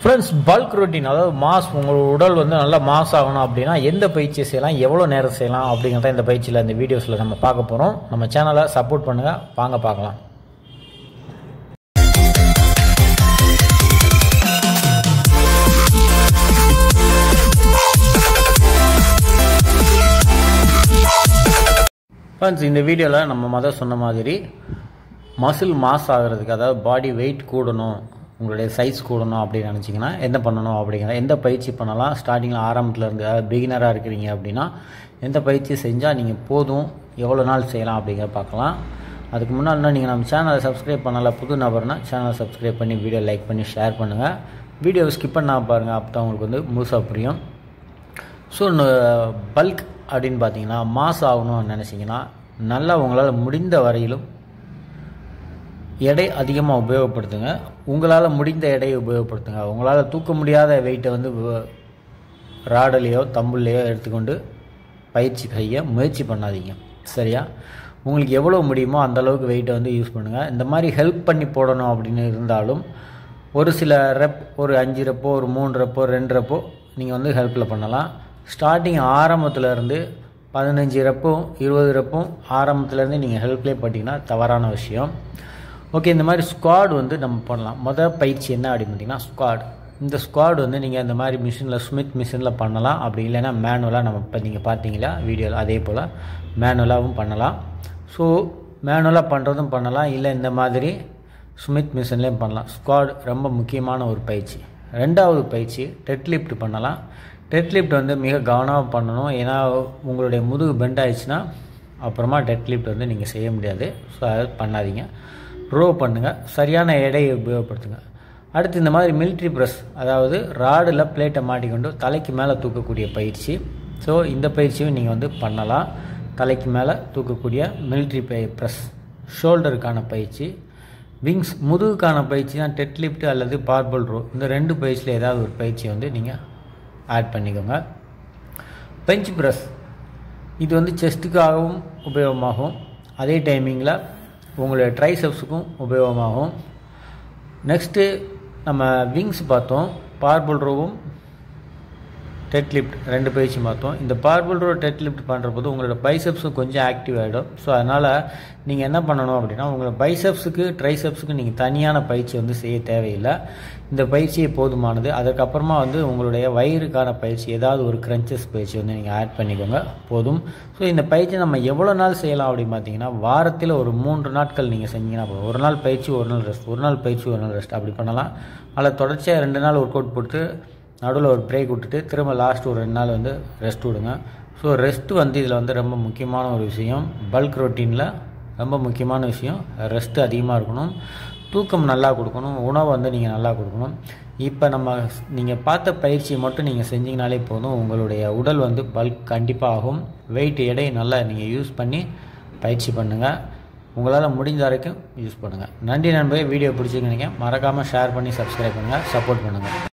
friends bulk routine அதாவது mass உங்களோட உடல் வந்து நல்லா மாஸ் ஆகணும் அப்படின்னா எந்த பயிற்சி செய்யலாம் எவ்வளோ நேரம் செய்யலாம் அப்படிங்கிறத இந்த பயிற்சியில் இந்த வீடியோஸில் நம்ம பார்க்க போகிறோம் நம்ம சேனலை சப்போர்ட் பண்ணுங்கள் வாங்க பார்க்கலாம் ஃப்ரெண்ட்ஸ் இந்த வீடியோவில் நம்ம மொதல் சொன்ன மாதிரி மசில் மாஸ் ஆகிறதுக்கு அதாவது பாடி வெயிட் கூடணும் உங்களுடைய சைஸ் கூடணும் அப்படின்னு நினச்சிங்கன்னா என்ன பண்ணணும் அப்படிங்கிற எந்த பயிற்சி பண்ணலாம் ஸ்டார்டிங்கில் ஆரம்பத்தில் இருந்து அதாவது பிகினராக இருக்கிறீங்க அப்படின்னா எந்த பயிற்சி செஞ்சால் நீங்கள் போதும் எவ்வளோ நாள் செய்யலாம் அப்படிங்கிற பார்க்கலாம் அதுக்கு முன்னாடினா நீங்கள் நம்ம சேனலை சப்ஸ்கிரைப் பண்ணல புது நபர்னா சேனலை சப்ஸ்கிரைப் பண்ணி வீடியோ லைக் பண்ணி ஷேர் பண்ணுங்கள் வீடியோவை ஸ்கிப் பண்ணால் பாருங்கள் அப்போ தான் உங்களுக்கு வந்து முழுசாக புரியும் ஸோ பல்க் அப்படின்னு பார்த்தீங்கன்னா மாஸ் ஆகணும்னு நினச்சிங்கன்னா நல்லா உங்களால் முடிந்த வரையிலும் எடை அதிகமாக உபயோகப்படுத்துங்க உங்களால் முடிந்த எடையை உபயோகப்படுத்துங்க உங்களால் தூக்க முடியாத வெயிட்டை வந்து ராடலையோ தம்புலையோ எடுத்துக்கொண்டு பயிற்சி செய்ய முயற்சி பண்ணாதீங்க சரியா உங்களுக்கு எவ்வளோ முடியுமோ அந்த அளவுக்கு வெயிட்டை வந்து யூஸ் பண்ணுங்கள் இந்த மாதிரி ஹெல்ப் பண்ணி போடணும் அப்படின்னு இருந்தாலும் ஒரு சில ரெப் ஒரு அஞ்சு ரெப்போ ஒரு மூணு ரெப்போ ரெண்டு ரெப்போ நீங்கள் வந்து ஹெல்ப்பில் பண்ணலாம் ஸ்டார்டிங் ஆரம்பத்தில் இருந்து பதினஞ்சு ரெப்பும் இருபது ரெப்பும் ஆரம்பத்துலேருந்து நீங்கள் ஹெல்ப்லேயே பண்ணிங்கன்னா தவறான விஷயம் ஓகே இந்த மாதிரி ஸ்குவாட் வந்து நம்ம பண்ணலாம் மொதல் பயிற்சி என்ன அப்படின்னு பார்த்தீங்கன்னா ஸ்குவாட் இந்த ஸ்குவாட் வந்து நீங்கள் இந்த மாதிரி மிஷினில் ஸ்மித் மிஷினில் பண்ணலாம் அப்படி இல்லைன்னா மேனுவலாக நம்ம இப்போ நீங்கள் பார்த்தீங்களா வீடியோவில் அதே போல் மேனுவலாகவும் பண்ணலாம் ஸோ மேனுவலாக பண்ணுறதும் பண்ணலாம் இல்லை இந்த மாதிரி ஸ்மித் மிஷின்லேயும் பண்ணலாம் ஸ்குவாட் ரொம்ப முக்கியமான ஒரு பயிற்சி ரெண்டாவது பயிற்சி டெட் லிஃப்ட் பண்ணலாம் டெட் லிஃப்ட் வந்து மிக கவனமாக பண்ணணும் ஏன்னா உங்களுடைய முதுகு பெண்ட் ஆயிடுச்சுன்னா அப்புறமா டெட் லிஃப்ட் வந்து நீங்கள் செய்ய முடியாது ஸோ அதை பண்ணாதீங்க ரோ பண்ணுங்கள் சரியான எடையை உபயோகப்படுத்துங்க அடுத்து இந்த மாதிரி மிலிட்ரி ப்ரெஸ் அதாவது ராடில் பிளேட்டை மாட்டிக்கொண்டு தலைக்கு மேலே தூக்கக்கூடிய பயிற்சி ஸோ இந்த பயிற்சியும் நீங்கள் வந்து பண்ணலாம் தலைக்கு மேலே தூக்கக்கூடிய மிலிட்ரி பை ப்ரெஸ் ஷோல்டருக்கான பயிற்சி விங்ஸ் முதுகுக்கான பயிற்சி தான் டெட் லிஃப்ட் அல்லது பார்பல் ரோ இந்த ரெண்டு பயிற்சியில் ஏதாவது ஒரு பயிற்சியை வந்து நீங்கள் ஆட் பண்ணிக்கோங்க பெஞ்ச் ப்ரெஸ் இது வந்து செஸ்ட்டுக்காகவும் உபயோகமாகும் அதே டைமிங்கில் உங்களுடைய ட்ரைசப்ஸுக்கும் உபயோகமாகும் நெக்ஸ்ட்டு நம்ம விங்ஸ் பார்த்தோம் பார்பல் ரோவும் டெட் லிஃப்ட் ரெண்டு பயிற்சி பார்த்தோம் இந்த பார்பல் ரோ டெட் லிஃப்ட் பண்ணுறபோது உங்களோட பைசப்ஸும் கொஞ்சம் ஆக்டிவ் ஆகிடும் ஸோ அதனால் நீங்கள் என்ன பண்ணணும் அப்படின்னா உங்களோட பைசப்ஸுக்கு ட்ரைசப்ஸுக்கு நீங்கள் தனியான பயிற்சி வந்து செய்ய தேவையில்லை இந்த பயிற்சியே போதுமானது அதுக்கப்புறமா வந்து உங்களுடைய வயிறுக்கான பயிற்சி ஏதாவது ஒரு க்ரன்ச்சஸ் பயிற்சி வந்து நீங்கள் ஆட் பண்ணிக்கோங்க போதும் ஸோ இந்த பயிற்சி நம்ம எவ்வளோ நாள் செய்யலாம் அப்படின்னு பார்த்தீங்கன்னா வாரத்தில் ஒரு மூன்று நாட்கள் நீங்கள் செஞ்சீங்கன்னா போதும் ஒரு நாள் பயிற்சி ஒரு நாள் ரெஸ்ட் ஒரு நாள் பயிற்சி ஒரு நாள் ரெஸ்ட் அப்படி பண்ணலாம் அதில் தொடர்ச்சியாக ரெண்டு நாள் ஒர்க் அவுட் போட்டு நடுவில் ஒரு பிரேக் விட்டுட்டு திரும்ப லாஸ்ட் ஒரு ரெண்டு நாள் வந்து ரெஸ்ட் விடுங்க ஸோ ரெஸ்ட்டு வந்து இதில் வந்து ரொம்ப முக்கியமான ஒரு விஷயம் பல்க் ரொட்டீனில் ரொம்ப முக்கியமான விஷயம் ரெஸ்ட்டு அதிகமாக இருக்கணும் தூக்கம் நல்லா கொடுக்கணும் உணவு வந்து நீங்கள் நல்லா கொடுக்கணும் இப்போ நம்ம நீங்கள் பார்த்த பயிற்சியை மட்டும் நீங்கள் செஞ்சீங்கனாலே போதும் உங்களுடைய உடல் வந்து பல்க் கண்டிப்பாக ஆகும் வெயிட் எடை நல்லா நீங்கள் யூஸ் பண்ணி பயிற்சி பண்ணுங்கள் உங்களால் முடிஞ்ச வரைக்கும் யூஸ் பண்ணுங்கள் நன்றி நண்பர்களே வீடியோ பிடிச்சிருக்கீங்க மறக்காமல் ஷேர் பண்ணி சப்ஸ்கிரைப் பண்ணுங்கள் சப்போர்ட் பண்ணுங்கள்